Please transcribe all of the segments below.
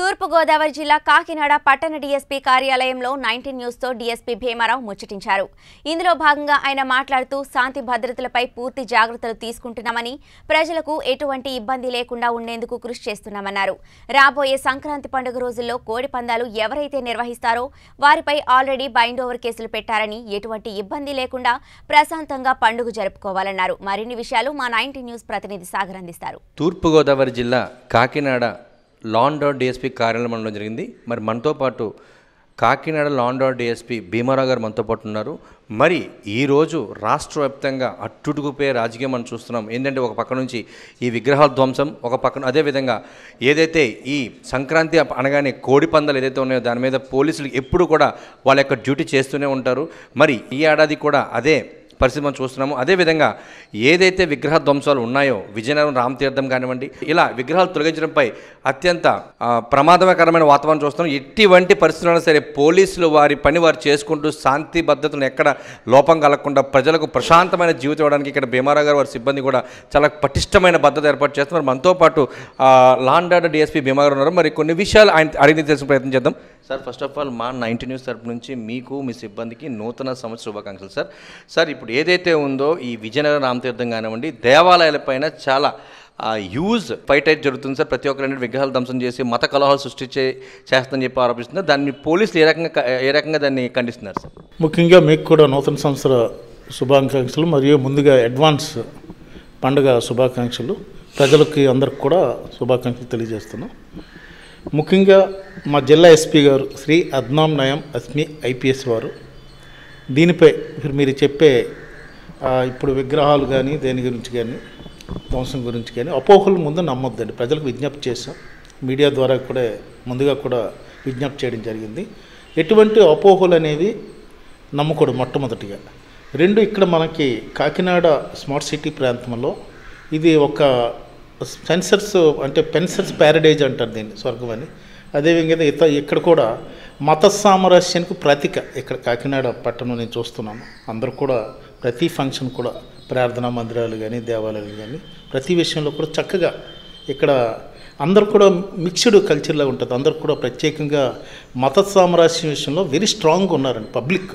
తూర్పుగోదావరి జిల్లా కాకినాడ పట్టణ డీఎస్పీ కార్యాలయంలో నైన్టీన్ న్యూస్తో డీఎస్పీ భీమారావు ముచ్చటించారు ఇందులో భాగంగా ఆయన మాట్లాడుతూ శాంతి భద్రతలపై పూర్తి జాగ్రత్తలు తీసుకుంటున్నామని ప్రజలకు ఎటువంటి ఇబ్బంది లేకుండా ఉండేందుకు కృషి చేస్తున్నామన్నారు రాబోయే సంక్రాంతి పండుగ రోజుల్లో కోడి పందాలు ఎవరైతే నిర్వహిస్తారో వారిపై ఆల్రెడీ బైండ్ ఓవర్ కేసులు పెట్టారని ఎటువంటి ఇబ్బంది లేకుండా ప్రశాంతంగా పండుగ జరుపుకోవాలన్నారు మరిన్ని విషయాలు మా నైన్టీన్ న్యూస్ ప్రతినిధి సాగర్ అందిస్తారు తూర్పుగోదావరి జిల్లా కాకినాడ లాండో డిఎస్పీ కార్యాలయం ఉండడం జరిగింది మరి మనతో పాటు కాకినాడ లాండో డిఎస్పీ భీమారావు గారు మనతో పాటు ఉన్నారు మరి ఈరోజు రాష్ట్ర వ్యాప్తంగా అట్టుడుకుపోయే రాజకీయం మనం చూస్తున్నాం ఏంటంటే ఒక పక్క నుంచి ఈ విగ్రహాల ధ్వంసం ఒక పక్కన అదేవిధంగా ఏదైతే ఈ సంక్రాంతి అప్- అనగానే కోడి పందాలు ఏదైతే ఉన్నాయో దాని మీద పోలీసులు ఎప్పుడు కూడా వాళ్ళ యొక్క డ్యూటీ చేస్తూనే ఉంటారు మరి ఈ ఏడాది కూడా అదే పరిస్థితి మనం చూస్తున్నాము అదేవిధంగా ఏదైతే విగ్రహ ధ్వంసాలు ఉన్నాయో విజయనగరం రామతీర్థం కానివ్వండి ఇలా విగ్రహాలు తొలగించడంపై అత్యంత ఆ, ప్రమాదకరమైన వాతావరణం చూస్తున్నాం ఎటువంటి పరిస్థితుల్లో సరే పోలీసులు వారి పని వారు చేసుకుంటూ శాంతి భద్రతను ఎక్కడ లోపం కలగకుండా ప్రజలకు ప్రశాంతమైన జీవితం ఇవ్వడానికి ఇక్కడ భీమారావు గారు వారి సిబ్బంది కూడా చాలా పటిష్టమైన భద్రత ఏర్పాటు చేస్తున్నారు మనతో పాటు లాండ్ ఆర్డర్ డిఎస్పీ భీమా గారు ఉన్నారు మరి కొన్ని విషయాలు ఆయన అడిగి తెలిసిన ప్రయత్నం చేద్దాం సార్ ఫస్ట్ ఆఫ్ ఆల్ మా నైన్టీ న్యూస్ తరపు నుంచి మీకు మీ సిబ్బందికి నూతన సంవత్సర శుభాకాంక్షలు సార్ సార్ ఇప్పుడు ఏదైతే ఉందో ఈ విజయనగరం రామతీర్థం కానివ్వండి దేవాలయాలపైన చాలా యూజ్ ఫైట్ అయితే జరుగుతుంది సార్ ప్రతి ఒక్కరు విగ్రహాలు ధ్వంసం చేసి మత కలహాలు సృష్టించే చేస్తుందని చెప్పి ఆరోపిస్తున్నారు దాన్ని పోలీసులు ఏ రకంగా క- ఏ రకంగా దాన్ని ఖండిస్తున్నారు సార్ ముఖ్యంగా మీకు కూడా నూతన సంవత్సర శుభాకాంక్షలు మరియు ముందుగా అడ్వాన్స్ పండుగ శుభాకాంక్షలు ప్రజలకి అందరికి కూడా శుభాకాంక్షలు తెలియజేస్తున్నాం ముఖ్యంగా మా జిల్లా ఎస్పీ గారు శ్రీ అద్నాం నయం అస్మి ఐపీఎస్ వారు దీనిపై ఇప్పుడు మీరు చెప్పే ఆ, ఇప్పుడు విగ్రహాలు కానీ దేని గురించి కానీ ధ్వంసం గురించి కానీ అపోహలు ముందు నమ్మొద్దండి ప్రజలకు విజ్ఞప్తి చేశాం మీడియా ద్వారా కూడా ముందుగా కూడా విజ్ఞప్తి చేయడం జరిగింది ఎటువంటి అపోహలు అనేవి నమ్మకూడదు మొట్టమొదటిగా రెండు ఇక్కడ మనకి కాకినాడ స్మార్ట్ సిటీ ప్రాంతంలో ఇది ఒక సెన్సర్స్ అంటే పెన్సర్స్ ప్యారడైజ్ అంటారు దీన్ని స్వర్గం అని అదేవిధంగా ఇత ఇక్కడ కూడా మత సామరస్యానికి ప్రతీక ఇక్కడ కాకినాడ పట్టణం నేను చూస్తున్నాను అందరూ కూడా ప్రతి ఫంక్షన్ కూడా ప్రార్థనా మందిరాలు కానీ దేవాలయాలు కానీ ప్రతి విషయంలో కూడా చక్కగా ఇక్కడ అందరు కూడా మిక్స్డ్ కల్చర్లా ఉంటుంది అందరు కూడా ప్రత్యేకంగా మత సామరస్యం విషయంలో వెరీ స్ట్రాంగ్గా ఉన్నారండి పబ్లిక్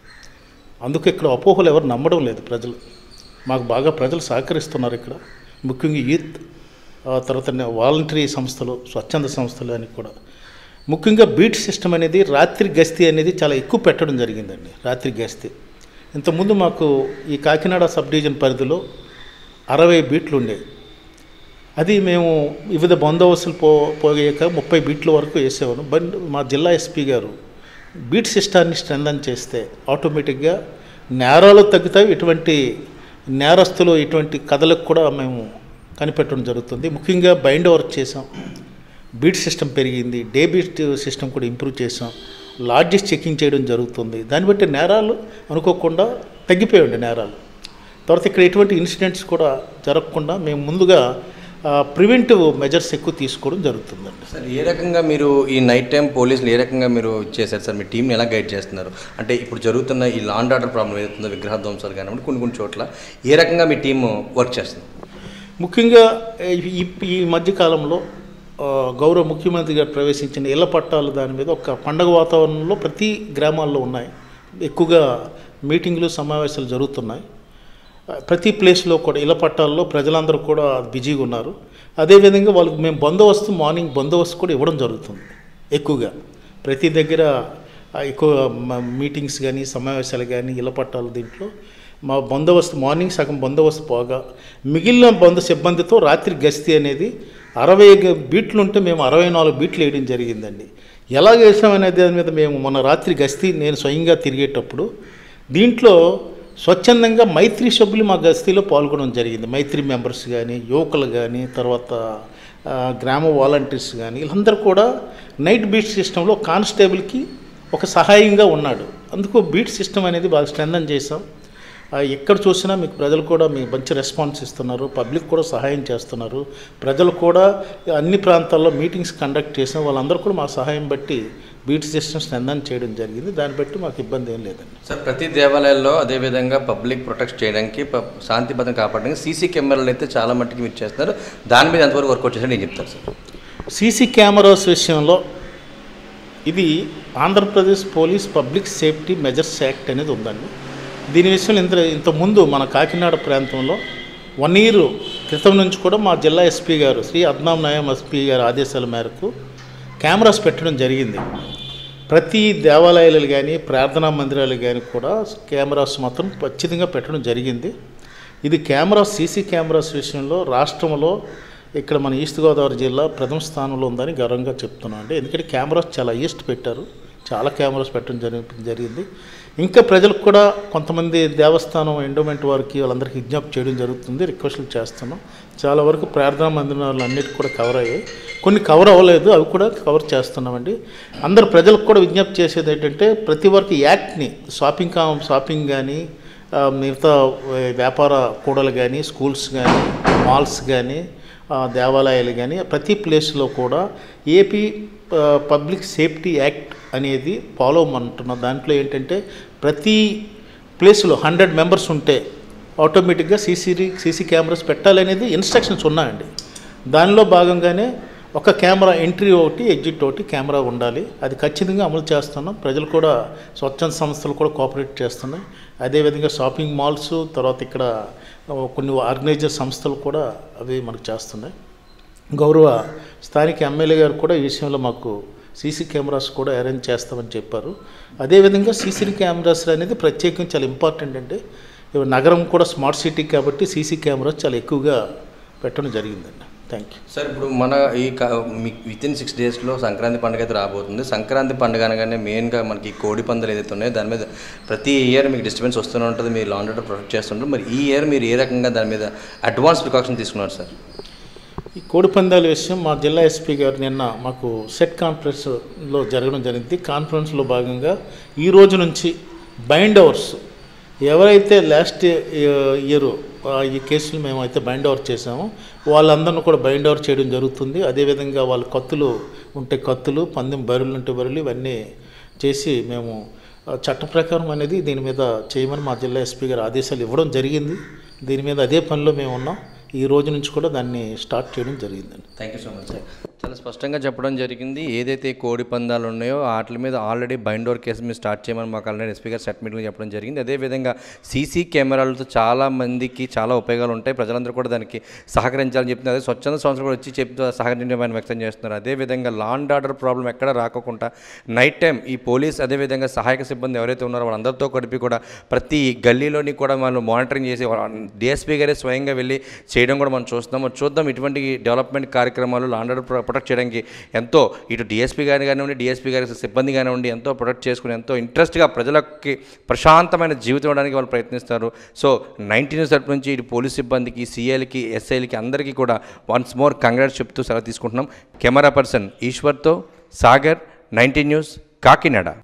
అందుకు ఇక్కడ అపోహలు ఎవరు నమ్మడం లేదు ప్రజలు మాకు బాగా ప్రజలు సహకరిస్తున్నారు ఇక్కడ ముఖ్యంగా యూత్ ఆ తర్వాత వాలంటరీ సంస్థలు స్వచ్ఛంద సంస్థలు అని కూడా ముఖ్యంగా బీట్ సిస్టమ్ అనేది రాత్రి గస్తీ అనేది చాలా ఎక్కువ పెట్టడం జరిగిందండి రాత్రి గస్తీ ఇంతకుముందు మాకు ఈ కాకినాడ సబ్ డివిజన్ పరిధిలో అరవై బీట్లు ఉండేవి అది మేము వివిధ బందోబస్తులు పో పోయాక ముప్పై బీట్ల వరకు వేసేవారు బట్ మా జిల్లా ఎస్పీ గారు బీట్ సిస్టాన్ని స్ట్రెంథన్ చేస్తే ఆటోమేటిక్గా నేరాలు తగ్గుతాయి ఇటువంటి నేరస్తులు ఇటువంటి కథలకు కూడా మేము కనిపెట్టడం జరుగుతుంది ముఖ్యంగా బైండ్ వర్క్ చేసాం బీట్ సిస్టమ్ పెరిగింది డే బీట్ సిస్టమ్ కూడా ఇంప్రూవ్ చేసాం లాడ్జెస్ చెకింగ్ చేయడం జరుగుతుంది దాన్ని బట్టి నేరాలు అనుకోకుండా తగ్గిపోయాయండి నేరాలు తర్వాత ఇక్కడ ఎటువంటి ఇన్సిడెంట్స్ కూడా జరగకుండా మేము ముందుగా ప్రివెంటివ్ మెజర్స్ ఎక్కువ తీసుకోవడం జరుగుతుందండి సార్ ఏ రకంగా మీరు ఈ నైట్ టైం పోలీసులు ఏ రకంగా మీరు చేశారు సార్ మీ టీంని ఎలా గైడ్ చేస్తున్నారు అంటే ఇప్పుడు జరుగుతున్న ఈ లాండ్ ఆర్డర్ ప్రాబ్లం ఏదైతుందో విగ్రహ ధ్వంసాలు కానివ్వండి కొన్ని కొన్ని చోట్ల ఏ రకంగా మీ టీం వర్క్ చేస్తుంది ముఖ్యంగా ఈ ఈ మధ్యకాలంలో ఆ, గౌరవ ముఖ్యమంత్రి గారు ప్రవేశించిన ఇళ్ల పట్టాలు దాని మీద ఒక పండగ వాతావరణంలో ప్రతి గ్రామాల్లో ఉన్నాయి ఎక్కువగా మీటింగ్లు సమావేశాలు జరుగుతున్నాయి ఆ, ప్రతి ప్లేస్లో కూడా ఇళ్ల పట్టాల్లో ప్రజలందరూ కూడా బిజీగా ఉన్నారు అదేవిధంగా వాళ్ళకి మేము బందోబస్తు మార్నింగ్ బందోబస్తు కూడా ఇవ్వడం జరుగుతుంది ఎక్కువగా ప్రతి దగ్గర ఆ, ఎక్కువ మ- మీటింగ్స్ కానీ సమావేశాలు కానీ ఇళ్ల పట్టాలు దీంట్లో మా బందోబస్తు మార్నింగ్ సగం బందోబస్తు పోగా మిగిలిన బంధు సిబ్బందితో రాత్రి గస్తీ అనేది అరవై గ- బీట్లు ఉంటే మేము అరవై నాలుగు బీట్లు వేయడం జరిగిందండి ఎలా వేసామనే దాని మీద మేము మొన్న రాత్రి గస్తీ నేను స్వయంగా తిరిగేటప్పుడు దీంట్లో స్వచ్ఛందంగా మైత్రి సభ్యులు మా గస్తీలో పాల్గొనడం జరిగింది మైత్రి మెంబర్స్ కానీ యువకులు కానీ తర్వాత ఆ, గ్రామ వాలంటీర్స్ కానీ వీళ్ళందరూ కూడా నైట్ బీట్ సిస్టంలో కానిస్టేబుల్కి ఒక సహాయంగా ఉన్నాడు అందుకు బీట్ సిస్టమ్ అనేది బాగా స్ట్రెంథన్ చేసాం ఆ, ఎక్కడ చూసినా మీకు ప్రజలు కూడా మీకు మంచి రెస్పాన్స్ ఇస్తున్నారు పబ్లిక్ కూడా సహాయం చేస్తున్నారు ప్రజలు కూడా అన్ని ప్రాంతాల్లో మీటింగ్స్ కండక్ట్ చేసాం వాళ్ళందరూ కూడా మా సహాయం బట్టి బీట్ సిస్టమ్ స్ట్రెంథన్ చేయడం జరిగింది దాన్ని బట్టి మాకు ఇబ్బంది ఏం లేదండి సార్ ప్రతి దేవాలయాల్లో అదేవిధంగా పబ్లిక్ ప్రొటెక్ట్ చేయడానికి ప- శాంతి భద్రత కాపాడడానికి సీసీ కెమెరాలు అయితే చాలా మట్టుకు మీరు చేస్తున్నారు దాని మీద ఎంతవరకు వర్కౌట్ చేశారు నేను చెప్తాను సార్ సీసీ కెమెరాస్ విషయంలో ఇది Andhra Pradesh police public safety measures act అనేది ఉందండి దీని విషయంలో ఇంత ఇంతకుముందు మన కాకినాడ ప్రాంతంలో వన్ ఇయర్ క్రితం నుంచి కూడా మా జిల్లా ఎస్పీ గారు శ్రీ అద్నాం నాయం ఎస్పీ గారి ఆదేశాల మేరకు కెమెరాస్ పెట్టడం జరిగింది ప్రతి దేవాలయాలు కానీ ప్రార్థనా మందిరాలు కానీ కూడా కెమెరాస్ మాత్రం ఖచ్చితంగా పెట్టడం జరిగింది ఇది కెమెరాస్ సీసీ కెమెరాస్ విషయంలో రాష్ట్రంలో ఇక్కడ మన ఈస్ట్ గోదావరి జిల్లా ప్రథమ స్థానంలో ఉందని గర్వంగా చెప్తున్నాం అండి ఎందుకంటే కెమెరాస్ చాలా ఈస్ట్ పెట్టారు చాలా కెమెరాస్ పెట్టడం జరి జరిగింది ఇంకా ప్రజలకు కూడా కొంతమంది దేవస్థానం ఎండోమెంట్ వారికి వాళ్ళందరికీ విజ్ఞప్తి చేయడం జరుగుతుంది రిక్వెస్ట్లు చేస్తున్నాం చాలా వరకు ప్రార్థనా మందిరాలు అన్నిటికీ కూడా కవర్ అయ్యాయి కొన్ని కవర్ అవ్వలేదు అవి కూడా కవర్ చేస్తున్నామండి అందరు ప్రజలకు కూడా విజ్ఞప్తి చేసేది ఏంటంటే ప్రతి ఒక్కరికి యాక్ట్ని షాపింగ్ కా షాపింగ్ కానీ ఆ, మిగతా ఆ, వ్యాపార కూడలు కానీ స్కూల్స్ కానీ మాల్స్ కానీ ఆ, దేవాలయాలు కానీ ప్రతి ప్లేస్లో కూడా ఏపీ ఆ, పబ్లిక్ సేఫ్టీ యాక్ట్ అనేది ఫాలో అవ్వమంటున్నాం దాంట్లో ఏంటంటే ప్రతి ప్లేస్లో హండ్రెడ్ మెంబర్స్ ఉంటే ఆటోమేటిక్గా సీసీ సీసీ కెమెరాస్ పెట్టాలనేది ఇన్స్ట్రక్షన్స్ ఉన్నాయండి దానిలో భాగంగానే ఒక కెమెరా ఎంట్రీ ఒకటి ఎగ్జిట్ ఒకటి కెమెరా ఉండాలి అది ఖచ్చితంగా అమలు చేస్తున్నాం ప్రజలు కూడా స్వచ్ఛంద సంస్థలు కూడా కోఆపరేట్ చేస్తున్నాయి అదేవిధంగా షాపింగ్ మాల్స్ తర్వాత ఇక్కడ ఆ, కొన్ని ఆర్గనైజర్ సంస్థలు కూడా అవి మనకు చేస్తున్నాయి గౌరవ స్థానిక ఎమ్మెల్యే గారు కూడా ఈ విషయంలో మాకు సీసీ కెమెరాస్ కూడా అరేంజ్ చేస్తామని చెప్పారు అదేవిధంగా సీసీ కెమెరాస్ అనేది ప్రత్యేకంగా చాలా ఇంపార్టెంట్ అండి ఇవి నగరం కూడా స్మార్ట్ సిటీ కాబట్టి సీసీ కెమెరాస్ చాలా ఎక్కువగా పెట్టడం జరిగిందండి థ్యాంక్ యూ సార్ ఇప్పుడు మన ఈ విత్ ఇన్ సిక్స్ డేస్లో సంక్రాంతి పండుగ అయితే రాబోతుంది సంక్రాంతి పండుగ అనగానే మెయిన్గా మనకి ఈ కోడి పందాలు ఏదైతే ఉన్నాయో దాని మీద ప్రతి ఇయర్ మీకు డిస్టర్బెన్స్ వస్తూనే ఉంటుంది మీరు లాండర్ ప్రొటెక్ట్ చేస్తుంటారు మరి ఈ ఇయర్ మీరు ఏ రకంగా దాని మీద అడ్వాన్స్ ప్రికాషన్ తీసుకున్నారు సార్ ఈ కోడి పందాల విషయం మా జిల్లా ఎస్పీ గారు నిన్న మాకు సెట్ కాన్ఫరెన్స్లో జరగడం జరిగింది కాన్ఫరెన్స్లో భాగంగా ఈ రోజు నుంచి బైండ్ అవర్స్ ఎవరైతే లాస్ట్ ఇయర్ ఈ కేసులు మేమైతే బైండ్ ఓవర్ చేసామో వాళ్ళందరిని కూడా బైండ్ ఓవర్ చేయడం జరుగుతుంది అదేవిధంగా వాళ్ళ కత్తులు ఉంటే కత్తులు పందెం బరులు ఉంటే బరులు ఇవన్నీ చేసి మేము ఆ, చట్ట ప్రకారం అనేది దీని మీద చేయమని మా జిల్లా ఎస్పీ గారు ఆదేశాలు ఇవ్వడం జరిగింది దీని మీద అదే పనిలో మేము ఉన్నాం ఈ రోజు నుంచి కూడా దాన్ని స్టార్ట్ చేయడం జరిగిందండి thank you so much sir చాలా స్పష్టంగా చెప్పడం జరిగింది ఏదైతే కోడి పందాలు ఉన్నాయో వాటి మీద ఆల్రెడీ బైండోర్ కేసు మీరు స్టార్ట్ చేయమని మాకు ఆల్రెడీ ఎస్పీ గారు సెట్ మీటింగ్లో చెప్పడం జరిగింది అదేవిధంగా సీసీ కెమెరాలతో చాలా మందికి చాలా ఉపయోగాలు ఉంటాయి ప్రజలందరూ కూడా దానికి సహకరించాలని చెప్తున్నారు అదే స్వచ్ఛంద సంస్థలు కూడా వచ్చి చెప్తూ సహకరించమని వ్యక్తం చేస్తున్నారు అదేవిధంగా లా అండ్ ఆర్డర్ ప్రాబ్లం ఎక్కడ రాకోకుండా నైట్ టైం ఈ పోలీస్ అదేవిధంగా సహాయక సిబ్బంది ఎవరైతే ఉన్నారో వాళ్ళందరితో కలిపి కూడా ప్రతి గల్లీలోని కూడా మనం మానిటరింగ్ చేసి డిఎస్పీ గారే స్వయంగా వెళ్ళి చేయడం కూడా మనం చూస్తున్నాం మరి చూద్దాం ఇటువంటి డెవలప్మెంట్ కార్యక్రమాలు లా అండ్ ఆర్డర్ ప్రొటెక్ట్ చేయడానికి ఎంతో ఇటు డిఎస్పీ గారిని కానివ్వండి డిఎస్పీ గారి సిబ్బంది కానివ్వండి ఎంతో ప్రొటెక్ట్ చేసుకుని ఎంతో ఇంట్రెస్ట్గా ప్రజలకి ప్రశాంతమైన జీవితం ఇవ్వడానికి వాళ్ళు ప్రయత్నిస్తారు సో నైన్టీ న్యూస్ తరపు నుంచి ఇటు పోలీస్ సిబ్బందికి సీఏలకి ఎస్ఐలకి అందరికీ కూడా వన్స్ మోర్ కంగ్రాట్స్ చెప్తూ సెలవు తీసుకుంటున్నాం కెమెరా పర్సన్ ఈశ్వర్తో సాగర్ నైన్టీ న్యూస్ కాకినాడ